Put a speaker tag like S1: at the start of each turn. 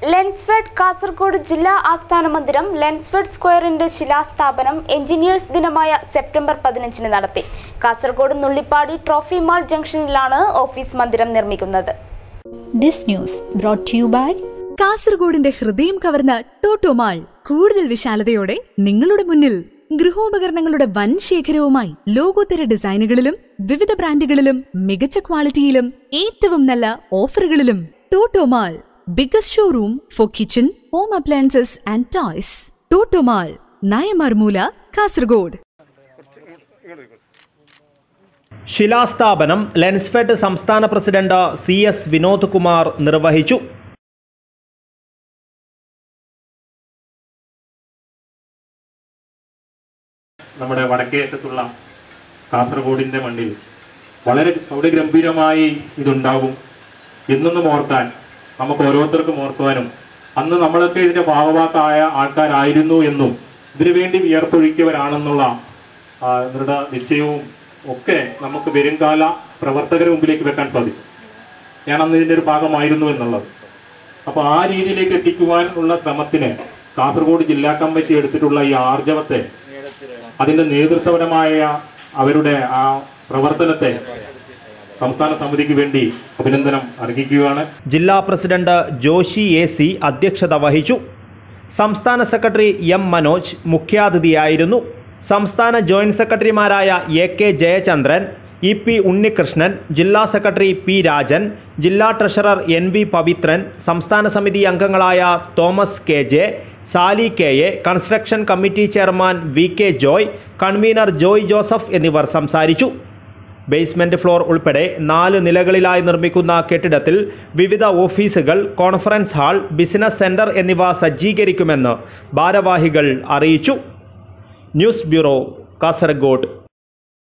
S1: ലെൻസ്ഫെഡ് കാസർഗോഡ് ജില്ലാ ആസ്ഥാന മന്ദിരം ലെൻസ്ഫെഡ് സ്ക്വയറിന്റെ ശിലാസ്ഥാപനം എഞ്ചിനീയേഴ്സ് ദിനമായ സെപ്റ്റംബർ പതിനഞ്ചിന് നടത്തി കാസർഗോഡ് നുള്ളിപ്പാടി ട്രോഫി മാൾ ജംഗ്ഷനിലാണ് ഓഫീസ് മന്ദിരം നിർമ്മിക്കുന്നത്
S2: This news brought to you by
S3: കാസർഗോഡിന്റെ ഹൃദയം കവർന്ന ടോട്ടോമാൾ കൂടുതൽ വിശാലതയോടെ നിങ്ങളുടെ മുന്നിൽ ഗൃഹോപകരണങ്ങളുടെ വൻ ശേഖരവുമായി ലോകോത്തര ഡിസൈനുകളിലും വിവിധ ബ്രാൻഡുകളിലും മികച്ച ക്വാളിറ്റിയിലും ഏറ്റവും നല്ല ഓഫറുകളിലും Toto Mall biggest showroom for kitchen home appliances and toys Toto Mall Nayamarmoola Kasaragod
S4: ശിലാസ്ഥാപനം ലെൻസ്ഫെഡ് സംസ്ഥാന president C S Vinod Kumar നിർവഹിച്ചു
S5: നമ്മുടെ വടക്കേറ്റത്തുള്ള കാസർഗോഡിന്റെ മണ്ണിൽ വളരെ സൗരഗംഭീരമായി ഇതുണ്ടാകും എന്നൊന്നും ഓർക്കാൻ നമുക്ക് ഓരോരുത്തർക്കും ഓർക്കുവാനും അന്ന് നമ്മളൊക്കെ ഇതിന്റെ ഭാഗഭാക്കായ ആൾക്കാരായിരുന്നു എന്നും ഇതിനുവേണ്ടി വിയർപ്പൊഴിക്കവരാണെന്നുള്ള ആ, ദൃഢ നിശ്ചയവും ഒക്കെ നമുക്ക് വരുംകാല പ്രവർത്തകരുടെ മുമ്പിലേക്ക് വെക്കാൻ സാധിക്കും ഞാൻ അന്ന് ഇതിന്റെ ഒരു ഭാഗമായിരുന്നു എന്നുള്ളത് അപ്പൊ ആ രീതിയിലേക്ക് എത്തിക്കുവാൻ ഉള്ള ശ്രമത്തിന് കാസർഗോഡ് ജില്ലാ കമ്മിറ്റി എടുത്തിട്ടുള്ള ഈ ആർജവത്തെ അതിന്റെ നേതൃത്വപരമായ അവരുടെ ആ പ്രവർത്തനത്തെ സംസ്ഥാന സമിതിക്ക് വേണ്ടി അഭിനന്ദനം അർഹിക്കുകയാണ്
S4: ജില്ലാ പ്രസിഡന്റ് ജോഷി എ സി അധ്യക്ഷത വഹിച്ചു സംസ്ഥാന സെക്രട്ടറി എം മനോജ് മുഖ്യാതിഥിയായിരുന്നു സംസ്ഥാന ജോയിന്റ് സെക്രട്ടറിമാരായ A K Jayachandran E P Unnikrishnan ജില്ലാ സെക്രട്ടറി പി രാജൻ ജില്ലാ ട്രഷറർ എൻ വി പവിത്രൻ സംസ്ഥാന സമിതി അംഗങ്ങളായ Thomas K J Sali K A construction committee chairman V K Joy convener Joy Joseph എന്നിവർ സംസാരിച്ചു ബേസ്മെന്റ് ഫ്ലോർ ഉൾപ്പെടെ നാല് നിലകളിലായി നിർമ്മിക്കുന്ന കെട്ടിടത്തിൽ വിവിധ ഓഫീസുകൾ കോൺഫറൻസ് ഹാൾ ബിസിനസ് സെന്റർ എന്നിവ സജ്ജീകരിക്കുമെന്ന് ഭാരവാഹികൾ അറിയിച്ചു ന്യൂസ് ബ്യൂറോ കാസർഗോഡ്